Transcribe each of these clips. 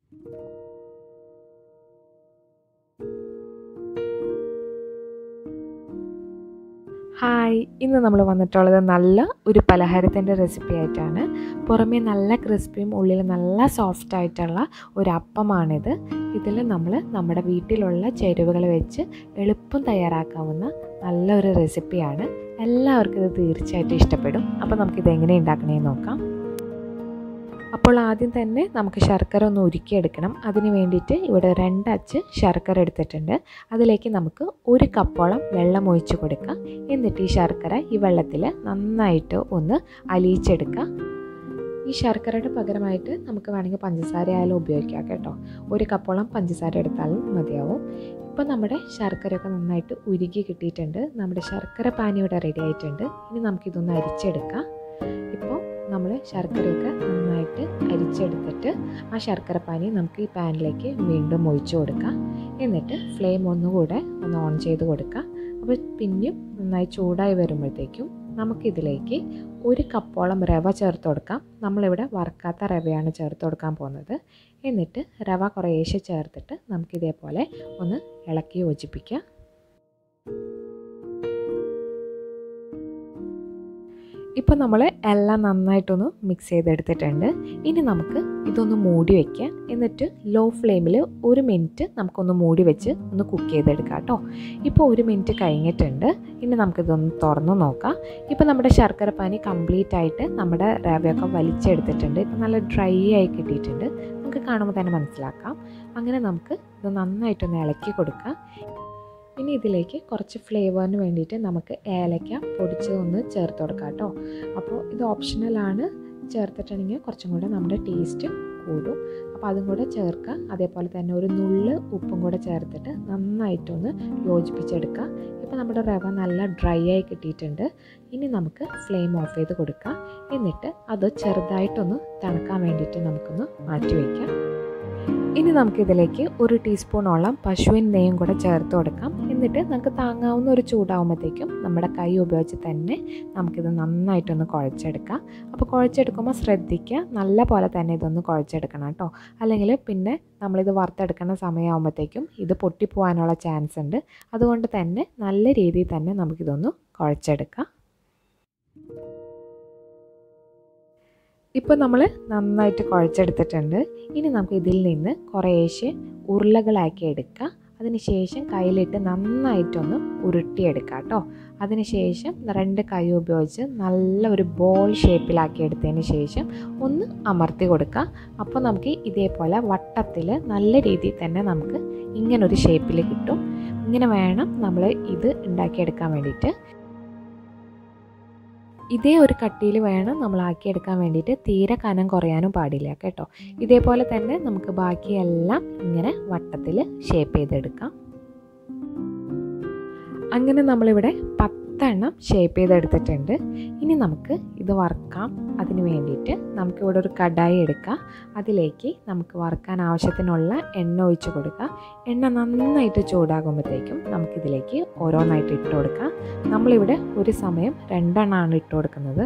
hi ഇന്ന് നമ്മൾ വന്നിട്ടുള്ളത് നല്ല ഒരു പലഹാരത്തിൻ്റെ റെസിപ്പി ആയിട്ടാണ് പുറമേ നല്ല ക്രിസ്പിയും ഉള്ളിൽ നല്ല സോഫ്റ്റ് ആയിട്ടുള്ള ഒരു അപ്പമാണിത് ഇതിൽ നമ്മൾ നമ്മുടെ വീട്ടിലുള്ള ചേരുവകൾ വെച്ച് എളുപ്പം തയ്യാറാക്കാവുന്ന നല്ലൊരു റെസിപ്പിയാണ് എല്ലാവർക്കും ഇത് തീർച്ചയായിട്ടും ഇഷ്ടപ്പെടും അപ്പോൾ നമുക്കിത് എങ്ങനെ ഉണ്ടാക്കണേന്ന് നോക്കാം അപ്പോൾ ആദ്യം തന്നെ നമുക്ക് ശർക്കര ഒന്ന് ഉരുക്കിയെടുക്കണം അതിന് വേണ്ടിയിട്ട് ഇവിടെ രണ്ടച്ച് ശർക്കര എടുത്തിട്ടുണ്ട് അതിലേക്ക് നമുക്ക് ഒരു കപ്പോളം വെള്ളം ഒഴിച്ച് കൊടുക്കാം എന്നിട്ട് ഈ ശർക്കര ഈ വെള്ളത്തിൽ നന്നായിട്ട് ഒന്ന് അലിയിച്ചെടുക്കുക ഈ ശർക്കരയുടെ പകരമായിട്ട് നമുക്ക് വേണമെങ്കിൽ പഞ്ചസാര ആയാലും ഉപയോഗിക്കാം കേട്ടോ ഒരു കപ്പോളം പഞ്ചസാര എടുത്താലും മതിയാവും ഇപ്പോൾ നമ്മുടെ ശർക്കരയൊക്കെ നന്നായിട്ട് ഉരുകി കിട്ടിയിട്ടുണ്ട് നമ്മുടെ ശർക്കര പാനി ഇവിടെ റെഡി ആയിട്ടുണ്ട് ഇനി നമുക്കിതൊന്ന് അരിച്ചെടുക്കാം ഇപ്പോൾ നമ്മൾ ശർക്കരയൊക്കെ നന്നായിട്ട് അരിച്ചെടുത്തിട്ട് ആ ശർക്കര പാനി നമുക്ക് ഈ പാനിലേക്ക് വീണ്ടും ഒഴിച്ചു കൊടുക്കാം എന്നിട്ട് ഫ്ലെയിം ഒന്നുകൂടെ ഒന്ന് ഓൺ ചെയ്ത് കൊടുക്കുക അപ്പോൾ പിന്നെയും നന്നായി ചൂടായി വരുമ്പോഴത്തേക്കും നമുക്കിതിലേക്ക് ഒരു കപ്പോളം റവ ചേർത്ത് കൊടുക്കാം നമ്മളിവിടെ വറുക്കാത്ത റവയാണ് ചേർത്ത് കൊടുക്കാൻ പോകുന്നത് എന്നിട്ട് റവ കുറേശ്ശെ ചേർത്തിട്ട് നമുക്കിതേപോലെ ഒന്ന് ഇളക്കി യോജിപ്പിക്കാം ഇപ്പോൾ നമ്മൾ എല്ലാം നന്നായിട്ടൊന്ന് മിക്സ് ചെയ്തെടുത്തിട്ടുണ്ട് ഇനി നമുക്ക് ഇതൊന്ന് മൂടി വയ്ക്കുക എന്നിട്ട് ലോ ഫ്ലെയിമിൽ ഒരു മിനിറ്റ് നമുക്കൊന്ന് മൂടി വെച്ച് ഒന്ന് കുക്ക് ചെയ്തെടുക്കാം കേട്ടോ ഇപ്പോൾ ഒരു മിനിറ്റ് കഴിഞ്ഞിട്ടുണ്ട് ഇനി നമുക്കിതൊന്ന് തുറന്ന് നോക്കാം ഇപ്പോൾ നമ്മുടെ ശർക്കര പാനി കംപ്ലീറ്റ് ആയിട്ട് നമ്മുടെ റവയൊക്കെ വലിച്ചെടുത്തിട്ടുണ്ട് ഇപ്പോൾ നല്ല ഡ്രൈ ആയി കിട്ടിയിട്ടുണ്ട് നമുക്ക് കാണുമ്പോൾ തന്നെ മനസ്സിലാക്കാം അങ്ങനെ നമുക്ക് ഇത് നന്നായിട്ടൊന്ന് ഇളക്കി കൊടുക്കാം ഇനി ഇതിലേക്ക് കുറച്ച് ഫ്ലേവറിന് വേണ്ടിയിട്ട് നമുക്ക് ഏലക്ക പൊടിച്ചതൊന്ന് ചേർത്ത് കൊടുക്കാം കേട്ടോ അപ്പോൾ ഇത് ഓപ്ഷണലാണ് ചേർത്തിട്ടുണ്ടെങ്കിൽ കുറച്ചും കൂടെ നമ്മുടെ ടേസ്റ്റ് കൂടും അപ്പോൾ അതും കൂടെ ചേർക്കുക അതേപോലെ തന്നെ ഒരു നുള്ള് ഉപ്പും കൂടെ ചേർത്തിട്ട് നന്നായിട്ടൊന്ന് യോജിപ്പിച്ചെടുക്കുക ഇപ്പോൾ നമ്മുടെ റവ നല്ല ഡ്രൈ ആയി കിട്ടിയിട്ടുണ്ട് ഇനി നമുക്ക് ഫ്ലെയിം ഓഫ് ചെയ്ത് കൊടുക്കാം എന്നിട്ട് അത് ചെറുതായിട്ടൊന്ന് തണുക്കാൻ വേണ്ടിയിട്ട് നമുക്കൊന്ന് മാറ്റി വയ്ക്കാം ഇനി നമുക്കിതിലേക്ക് ഒരു ടീസ്പൂണോളം പശുവിൻ നെയ്യും കൂടെ ചേർത്ത് കൊടുക്കാം എന്നിട്ട് നമുക്ക് താങ്ങാവുന്ന ഒരു ചൂടാവുമ്പോഴത്തേക്കും നമ്മുടെ കൈ ഉപയോഗിച്ച് തന്നെ നമുക്കിത് നന്നായിട്ടൊന്ന് കുഴച്ചെടുക്കാം അപ്പോൾ കുഴച്ചെടുക്കുമ്പോൾ ശ്രദ്ധിക്കുക നല്ല പോലെ തന്നെ ഇതൊന്ന് കുഴച്ചെടുക്കണം കേട്ടോ അല്ലെങ്കിൽ പിന്നെ നമ്മളിത് വറുത്തെടുക്കുന്ന സമയമാകുമ്പോഴത്തേക്കും ഇത് പൊട്ടിപ്പോകാനുള്ള ചാൻസ് ഉണ്ട് അതുകൊണ്ട് തന്നെ നല്ല രീതിയിൽ തന്നെ നമുക്കിതൊന്ന് കുഴച്ചെടുക്കാം ഇപ്പോൾ നമ്മൾ നന്നായിട്ട് കുഴച്ചെടുത്തിട്ടുണ്ട് ഇനി നമുക്ക് ഇതിൽ നിന്ന് കുറേശ്ശെ ഉരുളകളാക്കി എടുക്കുക അതിനുശേഷം കയ്യിലിട്ട് നന്നായിട്ടൊന്ന് ഉരുട്ടിയെടുക്കുക കേട്ടോ അതിനുശേഷം രണ്ട് കൈ ഉപയോഗിച്ച് നല്ല ഒരു ബോൾ ഷേപ്പിലാക്കി എടുത്തതിന് ശേഷം ഒന്ന് അമർത്തി കൊടുക്കുക അപ്പോൾ നമുക്ക് ഇതേപോലെ വട്ടത്തിൽ നല്ല രീതിയിൽ തന്നെ നമുക്ക് ഇങ്ങനൊരു ഷേപ്പിൽ കിട്ടും ഇങ്ങനെ വേണം നമ്മൾ ഇത് ഉണ്ടാക്കിയെടുക്കാൻ വേണ്ടിയിട്ട് ഇതേ ഒരു കട്ടിയിൽ വേണം നമ്മൾ ആക്കിയെടുക്കാൻ വേണ്ടിയിട്ട് തീരെ കനം കുറയാനും പാടില്ല കേട്ടോ ഇതേപോലെ തന്നെ നമുക്ക് ബാക്കിയെല്ലാം ഇങ്ങനെ വട്ടത്തിൽ ഷേപ്പ് ചെയ്തെടുക്കാം അങ്ങനെ നമ്മളിവിടെ പത്തെണ്ണം ഷേപ്പ് ചെയ്തെടുത്തിട്ടുണ്ട് ഇനി നമുക്ക് ഇത് വറുക്കാം അതിന് വേണ്ടിയിട്ട് നമുക്കിവിടെ ഒരു കടായി എടുക്കാം അതിലേക്ക് നമുക്ക് വറുക്കാൻ ആവശ്യത്തിനുള്ള എണ്ണ ഒഴിച്ച് കൊടുക്കുക എണ്ണ നന്നായിട്ട് ചൂടാകുമ്പോഴത്തേക്കും നമുക്കിതിലേക്ക് ഓരോന്നായിട്ട് ഇട്ട് കൊടുക്കാം നമ്മളിവിടെ ഒരു സമയം രണ്ടെണ്ണമാണ് ഇട്ട് കൊടുക്കുന്നത്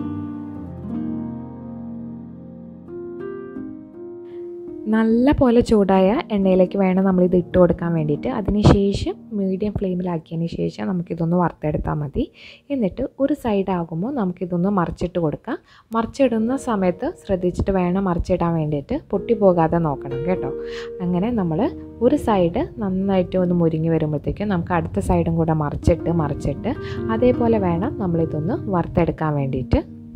നല്ല പോലെ ചൂടായ എണ്ണയിലേക്ക് വേണം നമ്മളിത് ഇട്ട് കൊടുക്കാൻ വേണ്ടിയിട്ട് അതിനുശേഷം മീഡിയം ഫ്ലെയിമിലാക്കിയതിന് ശേഷം നമുക്കിതൊന്ന് വറുത്തെടുത്താൽ മതി എന്നിട്ട് ഒരു സൈഡ് ആകുമ്പോൾ നമുക്കിതൊന്ന് മറിച്ചിട്ട് കൊടുക്കാം മറിച്ചിടുന്ന സമയത്ത് ശ്രദ്ധിച്ചിട്ട് വേണം മറിച്ചിടാൻ വേണ്ടിയിട്ട് പൊട്ടിപ്പോകാതെ നോക്കണം കേട്ടോ അങ്ങനെ നമ്മൾ ഒരു സൈഡ് നന്നായിട്ട് ഒന്ന് മുരിങ്ങി വരുമ്പോഴത്തേക്കും നമുക്ക് അടുത്ത സൈഡും കൂടെ മറിച്ചിട്ട് മറിച്ചിട്ട് അതേപോലെ വേണം നമ്മളിതൊന്ന് വറുത്തെടുക്കാൻ വേണ്ടിയിട്ട്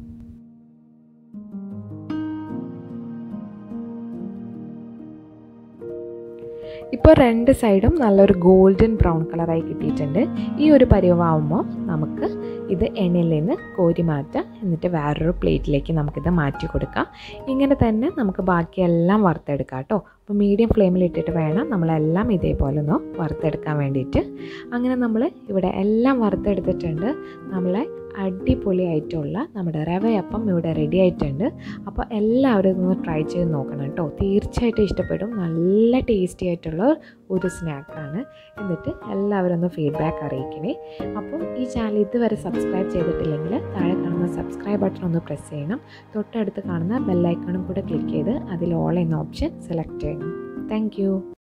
ഇപ്പോൾ രണ്ട് സൈഡും നല്ലൊരു ഗോൾഡൻ ബ്രൗൺ കളറായി കിട്ടിയിട്ടുണ്ട് ഈ ഒരു പരിവാകുമ്പോൾ നമുക്ക് ഇത് എണ്ണയിൽ നിന്ന് കോരി മാറ്റാം എന്നിട്ട് വേറൊരു പ്ലേറ്റിലേക്ക് നമുക്കിത് മാറ്റി കൊടുക്കാം ഇങ്ങനെ തന്നെ നമുക്ക് ബാക്കിയെല്ലാം വറുത്തെടുക്കാം കേട്ടോ അപ്പോൾ മീഡിയം ഫ്ലെയിമിൽ ഇട്ടിട്ട് വേണം നമ്മളെല്ലാം ഇതേപോലെ ഒന്ന് വറുത്തെടുക്കാൻ വേണ്ടിയിട്ട് അങ്ങനെ നമ്മൾ ഇവിടെ എല്ലാം വറുത്തെടുത്തിട്ടുണ്ട് നമ്മളെ അടിപൊളിയായിട്ടുള്ള നമ്മുടെ റവയപ്പം ഇവിടെ റെഡി ആയിട്ടുണ്ട് അപ്പോൾ എല്ലാവരും ഇതൊന്ന് ട്രൈ ചെയ്ത് നോക്കണം കേട്ടോ തീർച്ചയായിട്ടും ഇഷ്ടപ്പെടും നല്ല ടേസ്റ്റി ആയിട്ടുള്ള ഒരു സ്നാക്കാണ് എന്നിട്ട് എല്ലാവരും ഒന്ന് ഫീഡ്ബാക്ക് അറിയിക്കണേ അപ്പോൾ ഈ ചാനൽ ഇതുവരെ സബ്സ്ക്രൈബ് ചെയ്തിട്ടില്ലെങ്കിൽ താഴെ കാണുന്ന സബ്സ്ക്രൈബ് ബട്ടൺ ഒന്ന് പ്രസ് ചെയ്യണം തൊട്ടടുത്ത് കാണുന്ന ബെല്ലൈക്കണും കൂടെ ക്ലിക്ക് ചെയ്ത് അതിൽ ഓൾ എന്ന ഓപ്ഷൻ സെലക്ട് ചെയ്യണം താങ്ക്